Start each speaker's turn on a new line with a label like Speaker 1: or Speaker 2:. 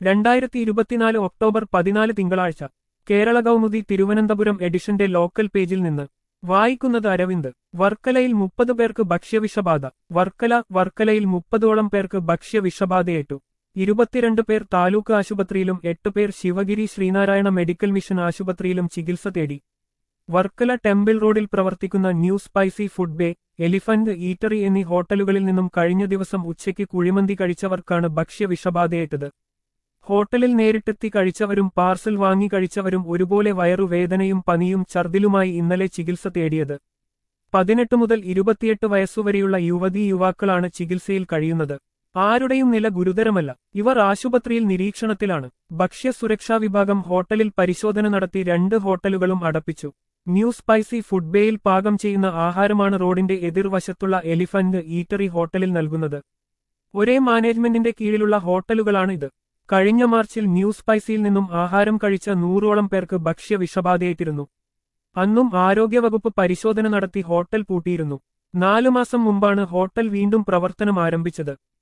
Speaker 1: രണ്ടായിരത്തി ഇരുപത്തിനാല് ഒക്ടോബർ പതിനാല് തിങ്കളാഴ്ച കേരള കൗമുദി തിരുവനന്തപുരം എഡിഷന്റെ ലോക്കൽ പേജിൽ നിന്ന് വായിക്കുന്നത് അരവിന്ദ് വർക്കലയിൽ മുപ്പത് പേർക്ക് ഭക്ഷ്യവിഷബാധ വർക്കല വർക്കലയിൽ മുപ്പതോളം പേർക്ക് ഭക്ഷ്യവിഷബാധയേറ്റു ഇരുപത്തിരണ്ട് പേർ താലൂക്ക് ആശുപത്രിയിലും എട്ട് പേർ ശിവഗിരി ശ്രീനാരായണ മെഡിക്കൽ മിഷൻ ആശുപത്രിയിലും ചികിത്സ തേടി വർക്കല ടെമ്പിൾ റോഡിൽ പ്രവർത്തിക്കുന്ന new spicy food bay elephant eatery എന്നീ ഹോട്ടലുകളിൽ നിന്നും കഴിഞ്ഞ ദിവസം ഉച്ചയ്ക്ക് കുഴിമന്തി കഴിച്ചവർക്കാണ് ഭക്ഷ്യവിഷബാധയേറ്റത് ഹോട്ടലിൽ നേരിട്ടെത്തി കഴിച്ചവരും പാർസൽ വാങ്ങി കഴിച്ചവരും ഒരുപോലെ വയറുവേദനയും പനിയും ഛർദിലുമായി ഇന്നലെ ചികിത്സ തേടിയത് പതിനെട്ട് മുതൽ ഇരുപത്തിയെട്ട് വയസ്സുവരെയുള്ള യുവതീ യുവാക്കളാണ് ചികിത്സയിൽ കഴിയുന്നത് ആരുടെയും നില ഗുരുതരമല്ല ഇവർ ആശുപത്രിയിൽ നിരീക്ഷണത്തിലാണ് ഭക്ഷ്യസുരക്ഷാ വിഭാഗം ഹോട്ടലിൽ പരിശോധന നടത്തി രണ്ട് ഹോട്ടലുകളും അടപ്പിച്ചു ന്യൂ സ്പൈസി ഫുഡ് ബേയിൽ പാകം ചെയ്യുന്ന ആഹാരമാണ് റോഡിന്റെ എതിർവശത്തുള്ള എലിഫന്റ് ഈറ്ററി ഹോട്ടലിൽ നൽകുന്നത് ഒരേ മാനേജ്മെന്റിന്റെ കീഴിലുള്ള ഹോട്ടലുകളാണ് ഇത് കഴിഞ്ഞ മാർച്ചിൽ ന്യൂ സ്പൈസിയിൽ നിന്നും ആഹാരം കഴിച്ച നൂറോളം പേർക്ക് ഭക്ഷ്യവിഷബാധയേറ്റിരുന്നു അന്നും ആരോഗ്യവകുപ്പ് പരിശോധന നടത്തി ഹോട്ടൽ പൂട്ടിയിരുന്നു നാലു മാസം മുമ്പാണ് ഹോട്ടൽ വീണ്ടും പ്രവർത്തനം ആരംഭിച്ചത്